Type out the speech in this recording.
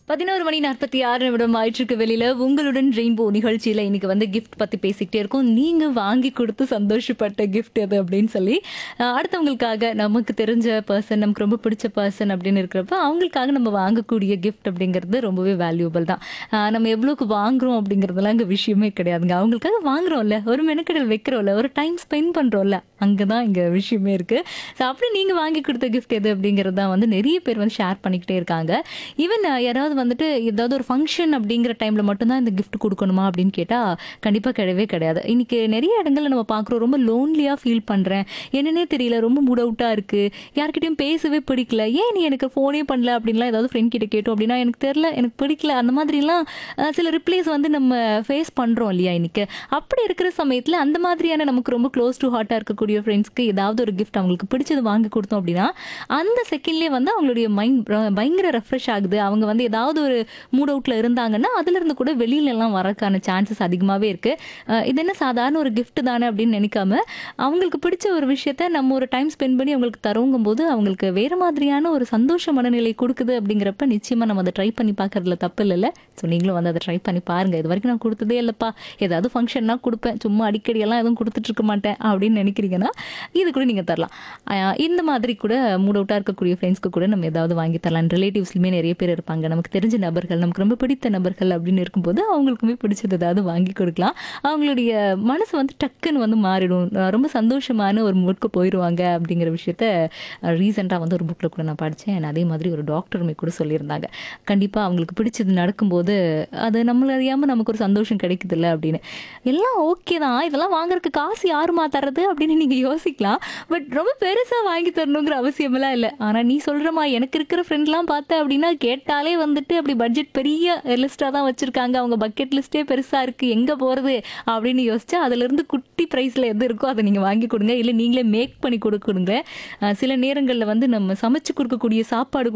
பதினோரு மணி நாற்பத்தி ஆறு நிமிடம் ஆயிற்றுக்கு வெளியில உங்களுடன் ரெயின்போ நிகழ்ச்சியில இன்னைக்கு வந்து கிஃப்ட் பத்தி பேசிக்கிட்டே இருக்கோம் நீங்க வாங்கி கொடுத்து சந்தோஷப்பட்ட கிஃப்ட் எது அப்படின்னு சொல்லி அஹ், அடுத்தவங்களுக்காக நமக்கு தெரிஞ்ச பர்சன் நமக்கு ரொம்ப பிடிச்ச பர்சன் அப்படின்னு இருக்கிறப்ப அவங்களுக்காக நம்ம வாங்கக்கூடிய கிஃப்ட் அப்படிங்கிறது ரொம்பவே வேல்யூபிள் தான் அஹ், நம்ம எவ்வளவுக்கு வாங்குறோம் அப்படிங்கிறதுலாம் இங்க விஷயமே கிடையாதுங்க அவங்களுக்காக வாங்குறோம்ல ஒரு மெனக்கடல் வைக்கிறோம்ல ஒரு டைம் ஸ்பெண்ட் பண்றோம்ல அங்கதான் இங்க விஷயமே இருக்கு ஸோ அப்படி நீங்க வாங்கி கொடுத்த கிஃப்ட் எது அப்படிங்கிறது தான் வந்து நிறைய பேர் வந்து ஷேர் பண்ணிக்கிட்டே இருக்காங்க ஈவன் யாராவது வந்துட்டு ஏதாவது ஒரு ஃபங்க்ஷன் அப்படிங்கிற டைம்ல மட்டும்தான் இந்த gift கொடுக்கணுமா அப்படின்னு கேட்டா கண்டிப்பா கிடையவே கிடையாது இன்னைக்கு நிறைய இடங்கள்ல நம்ம பார்க்குறோம் ரொம்ப லோன்லியா ஃபீல் பண்றேன் என்னன்னே தெரியல ரொம்ப மூட் அவுட்டா இருக்கு யார்கிட்டயும் பேசவே பிடிக்கல ஏன் நீ எனக்கு ஃபோனே பண்ணல அப்படின்லாம் ஏதாவது ஃப்ரெண்ட் கிட்ட கேட்டோம் அப்படின்னா எனக்கு தெரியல எனக்கு பிடிக்கல அந்த மாதிரிலாம் அஹ், சில ரிப்ளைஸ் வந்து நம்ம ஃபேஸ் பண்றோம் இல்லையா இன்னைக்கு அப்படி இருக்கிற சமயத்துல அந்த மாதிரியான நமக்கு ரொம்ப க்ளோஸ் டு ஹார்ட்டா இருக்கக்கூடிய ஃப்ரெண்ட்ஸ்க்கு ஏதாவது ஒரு கிஃப்ட் அவங்களுக்கு பிடிச்சது வாங்கி கொடுத்தோம் அப்படின்னா அந்த செகண்ட்லேயே வந்து அவங்களுடைய மைண்ட் பயங்கர ரெஃப்ரெஷ் ஆகுது அவங்க வந்து ஏதாவது ஒரு மூட் அவுட்ல இருந்தாங்கன்னா அதுல இருந்து கூட வெளியில எல்லாம் வரக்கான சான்சஸ் அதிகமாவே இருக்கு அஹ் இது என்ன சாதாரண ஒரு gift தானே அப்படின்னு நினைக்காம அவங்களுக்கு பிடிச்ச ஒரு விஷயத்த நம்ம ஒரு டைம் ஸ்பெண்ட் பண்ணி அவங்களுக்கு தருங்கும் போது அவங்களுக்கு வேற மாதிரியான ஒரு சந்தோஷ மனநிலை கொடுக்குது அப்படிங்கிறப்ப நிச்சயமா நம்ம அதை ட்ரை பண்ணி பார்க்கறதுல தப்பு இல்லைல்ல ஸோ நீங்களும் வந்து அதை ட்ரை பண்ணி பாருங்க இது வரைக்கும் நான் கொடுத்ததே இல்லப்பா ஏதாவது ஃபங்க்ஷன்னா கொடுப்பேன் சும்மா அடிக்கடி எல்லாம் எதுவும் கொடுத்துட்டு இருக்க மாட்டேன் அப்படின்னு நினைக்கிறீங்கன்னா இது கூட நீங்க தரலாம் அஹ் இந்த மாதிரி கூட மூட் அவுட்டா இருக்கக்கூடிய ஃப்ரெண்ட்ஸ்க்கு கூட நம்ம ஏதாவது வாங்கி தரலாம் ரிலேட்டிவ்ஸ்லுமே நிறைய பேர் இருப்பாங்க நமக்கு தெரிஞ்ச நபர்கள் நமக்கு ரொம்ப பிடித்த நபர்கள் அப்படின்னு இருக்கும்போது அவங்களுக்குமே பிடிச்சது ஏதாவது வாங்கி கொடுக்கலாம் அவங்களுடைய மனசு வந்து டக்குன்னு வந்து மாறிடும் அஹ் ரொம்ப சந்தோஷமான ஒரு மூட்க்கு போயிடுவாங்க அப்படிங்கிற விஷயத்த ரீசெண்டாக வந்து ஒரு புக்கில் கூட நான் படித்தேன் அதே மாதிரி ஒரு டாக்டருமே கூட சொல்லியிருந்தாங்க கண்டிப்பாக அவங்களுக்கு பிடிச்சது நடக்கும்போது அது நம்மள அறியாமல் நமக்கு ஒரு சந்தோஷம் கிடைக்குதுல்ல அப்படின்னு எல்லாம் ஓகே தான் இதெல்லாம் வாங்குறதுக்கு காசு யாருமா தர்றது அப்படின்னு நீங்கள் யோசிக்கலாம் பட் ரொம்ப பெருசாக வாங்கி தரணுங்கிற அவசியமெல்லாம் இல்லை ஆனால் நீ சொல்கிறமா எனக்கு இருக்கிற ஃப்ரெண்ட்லாம் பார்த்த அப்படின்னா கேட்டாலே வந்துட்டு அப்படி பட்ஜெட் பெரிய லிஸ்ட்டாக தான் வச்சுருக்காங்க அவங்க பக்கெட் லிஸ்ட்டே பெருசாக இருக்குது எங்கே போகிறது அப்படின்னு யோசிச்சா அதுலேருந்து குட்டி ப்ரைஸில் எது இருக்கோ அதை நீங்கள் வாங்கி கொடுங்க இல்லை நீங்களே மேக் பண்ணி கொடுக்குங்க அஹ் சில நேரங்களில் வந்து நம்ம சமைச்சு கொடுக்கக்கூடிய சாப்பாடு